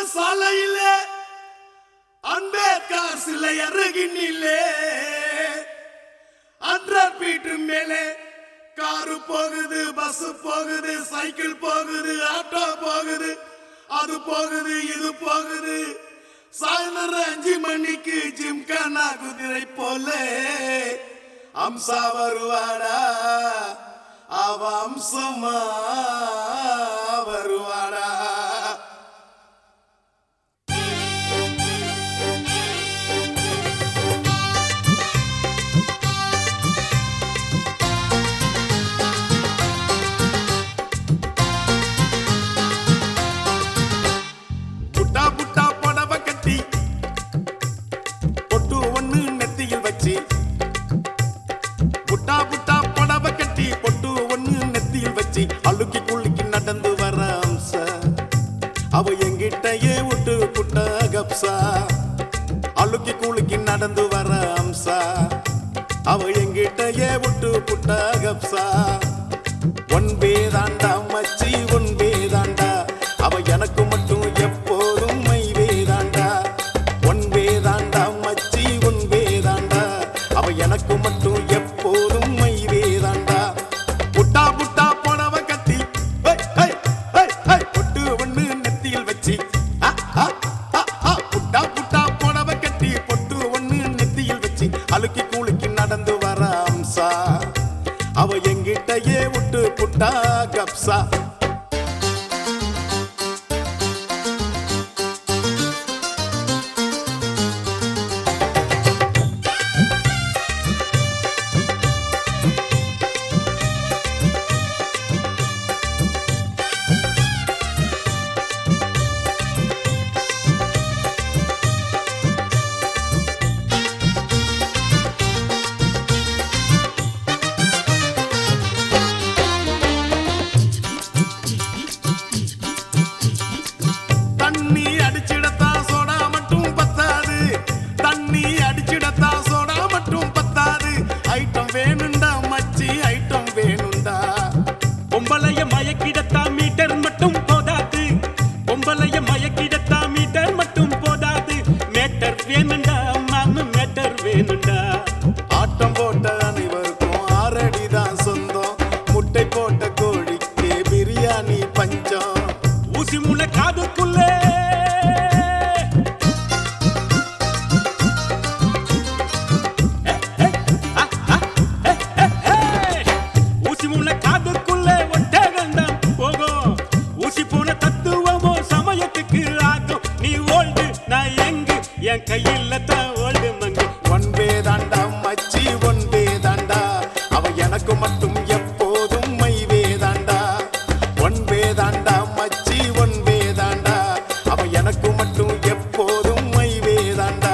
சாலையிலே அம்பேத்கர் சிலை அருகினிலே ஹண்ட்ரட் ஃபீட்டு மேலே காரு போகுது பஸ் போகுது சைக்கிள் போகுது ஆட்டோ போகுது அது போகுது இது போகுது சாயந்தரம் அஞ்சு மணிக்கு ஜிம்கானா குதிரை போல அம்சா வருவாடா அவ அம்சமா வருவாடா புட்டா புட்டா புடவ கட்டி பொட்டு ஒண்ணு நெத்தியில் வச்சு புட்டா புட்டா புடவ கட்டி பொட்டு ஒண்ணு நெத்தியில் வச்சு அழுக்கி குலுக்கி நடந்து வர அம்ச அவ எங்கிட்டயே விட்டு புட்டா கப்சா அழுக்கி குலுக்கி நடந்து வர அம்சா அவ எங்கிட்டயே விட்டு புட்டா கப்சா ஒன் வேதாண்டா மச்சி ஒன் வேதாண்டா அவ எனக்கு மட்டும் எப்போதும் மை வேதாண்டா ஒன் வேதாண்டா மச்சி ஒன் வேதாண்டா அவ எனக்கு மட்டும் எப்போதும் மை வேதாண்டா புட்டா புட்டா போனவ கத்தி ஹை, ஹை, ஹை, ஹை, பொட்டு ஒண்ணு நெத்தியில் வச்சு ஆ, ஆ, ஆ, ஆ, புட்டா புட்டா போனவ கட்டி பொட்டு ஒண்ணு நெத்தியில் வச்சு அழுக்கி கூலுக்கி நடந்து வர அம்சா அவ எங்கிட்டயே விட்டு புட்டா கப்சா தண்ணி அடிச்சிடத்தா சோடா மட்டும் பத்தாது தண்ணி அடிச்சிடத்தா சோடா மட்டும் பத்தாது ஐட்டம் வேணுண்டா மச்சி ஐட்டம் வேணுண்டா பொம்பளைய மயக்கிடத்தா மீட்டர் மட்டும் போதாது பொம்பளைய மயக்கிடத்தா மீட்டர் மட்டும் போதாது மேட்டர் வேணுண்டா மாமு மேட்டர் வேணுண்டா ஆட்டம் போட்ட அனைவருக்கும் ஆறடி தான் சொந்தம் முட்டை போட்ட கோழிக்கு பிரியாணி பஞ்சம் ஊசி முளை காதுக்குள்ளே ஊசி முளை காதுக்குள்ளே ஒட்டகந்தான் போகும் ஊசி போன தத்துவமோ சமயத்துக்கு ஆகும் நீ ஓல்டு நான் எங்கு என் கையில் தான் ஓல்டு மங்கு ஒன் வேதாண்டா மச்சி ஒன் வேதாண்டா அவ எனக்கு மட்டும் எப்போதும் மை வேதாண்டா ஒன் வேதாண்டா மச்சி ஒன் வேதாண்டா அவ எனக்கு மட்டும் எப்போதும் மை வேதாண்டா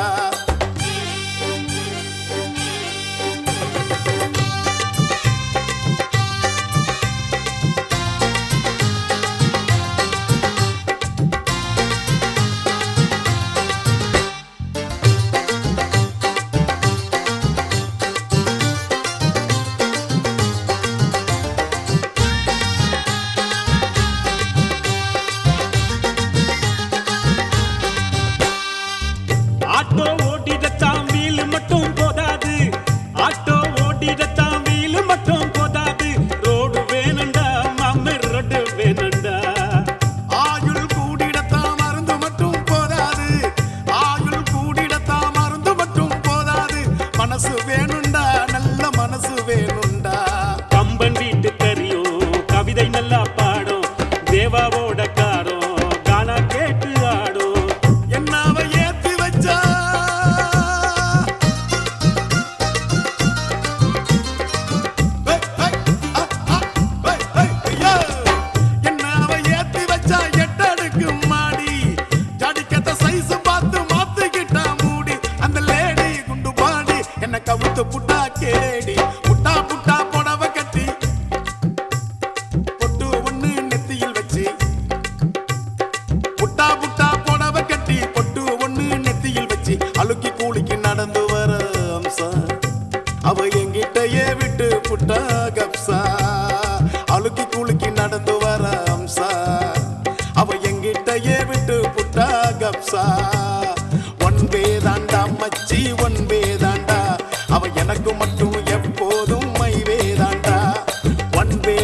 கப்சா ஒன் வேதாண்டா மச்சி ஒன் வேதாண்டா அவ எனக்கு மட்டும் எப்போதும் மை வேதாண்டா ஒன் வே